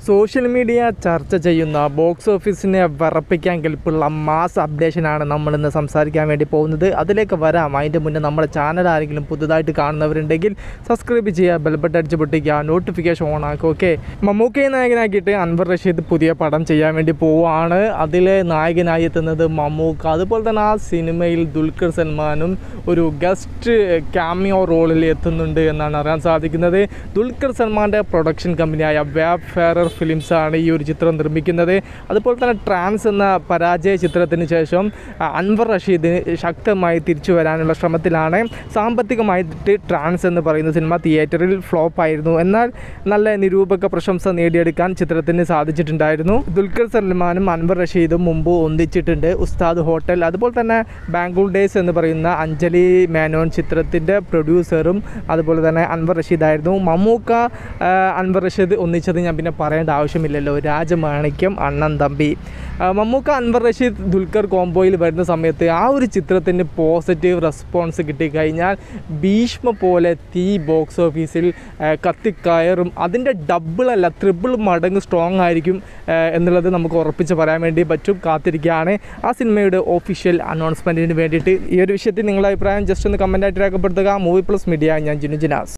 social media ചർച്ച ചെയ്യുന്ന box ഓഫീസിനെ വിറപ്പിക്കാൻ കെൽപ്പുള്ള mass അപ്ഡേഷനാണ് നമ്മൾ ഇന്ന് സംസാരിക്കാൻ വേണ്ടി പോകുന്നത് അതിലേക്ക് വരാം അതിൻ്റെ മുന്നേ നമ്മുടെ ചാനൽ ആരെങ്കിലും പുതുതായിട്ട് കാണുന്നവരുണ്ടെങ്കിൽ സബ്സ്ക്രൈബ് ചെയ്യുക ബെൽബട്ട് അടിച്ച് പൊട്ടിക്കുക നോട്ടിഫിക്കേഷൻ ഓൺ ആക്കുക ഓക്കെ മമ്മൂക്കയെ നായകനാക്കിയിട്ട് അൻവർ റഷീദ് പുതിയ പടം ചെയ്യാൻ വേണ്ടി പോവുകയാണ് അതിലെ നായകനായി എത്തുന്നത് മമ്മൂക്ക അതുപോലെ തന്നെ ആ സിനിമയിൽ ദുൽഖർ സൽമാനും ഒരു ഗസ്റ്റ് ക്യാമിയോ റോളിൽ എത്തുന്നുണ്ട് എന്നാണ് അറിയാൻ സാധിക്കുന്നത് ദുൽഖർ സൽമാൻ്റെ പ്രൊഡക്ഷൻ കമ്പനിയായ വാബ് ഫെയറർ ഫിലിംസ് ആണ് ഈ ഒരു ചിത്രം നിർമ്മിക്കുന്നത് അതുപോലെ തന്നെ ട്രാൻസ് എന്ന പരാജയ ചിത്രത്തിന് ശേഷം ആ, അൻവർ റഷീദിന് ശക്തമായി തിരിച്ചു വരാനുള്ള ശ്രമത്തിലാണ് സാമ്പത്തികമായിട്ട് ട്രാൻസ് എന്ന് പറയുന്ന സിനിമ തിയേറ്ററിൽ ഫ്ലോപ്പ് ആയിരുന്നു എന്നാൽ നല്ല നിരൂപക പ്രശംസ നേടിയെടുക്കാൻ ചിത്രത്തിന് സാധിച്ചിട്ടുണ്ടായിരുന്നു ദുൽഖർ സൽമാനും അൻവർ റഷീദും മുമ്പ് ഒന്നിച്ചിട്ടുണ്ട് ഉസ്താദ് ഹോട്ടൽ അതുപോലെ തന്നെ ബാംഗ്ലൂർ ഡേയ്സ് എന്ന് പറയുന്ന അഞ്ജലി മേനോൻ ചിത്രത്തിൻ്റെ പ്രൊഡ്യൂസറും അതുപോലെ തന്നെ അൻവർ റഷീദായിരുന്നു മമ്മൂക്ക ആ, അൻവർ റഷീദ് ഒന്നിച്ചത് ഞാൻ പിന്നെ പറയേണ്ട ആവശ്യമില്ലല്ലോ രാജമാണിക്യം അണ്ണൻ തമ്പി ആ, മമ്മൂക്ക അൻവർ റഷീദ് ദുൽഖർ കോംബോയിൽ വരുന്ന സമയത്ത് ആ ഒരു ചിത്രത്തിന് പോസിറ്റീവ് റെസ്പോൺസ് കിട്ടിക്കഴിഞ്ഞാൽ ഭീഷ്മ പോലെ തീ ബോക്സ് ഓഫീസിൽ ആ, കത്തിക്കയറും അതിൻ്റെ ഡബിൾ അല്ല ത്രിബിൾ മടങ്ങ് സ്ട്രോങ് ആയിരിക്കും ആ, എന്നുള്ളത് നമുക്ക് ഉറപ്പിച്ച് പറയാൻ വേണ്ടി പറ്റും കാത്തിരിക്കുകയാണ് ആ സിനിമയുടെ ഒഫീഷ്യൽ അനൗൺസ്മെൻറ്റിന് വേണ്ടിയിട്ട് ഈ ഒരു വിഷയത്തിൽ നിങ്ങളുടെ അഭിപ്രായം ജസ്റ്റ് ഒന്ന് കമൻറ്റായിട്ട് രേഖപ്പെടുത്തുക മൂവി പ്ലസ് മീഡിയ ഞാൻ ജിനു ജിനാസ്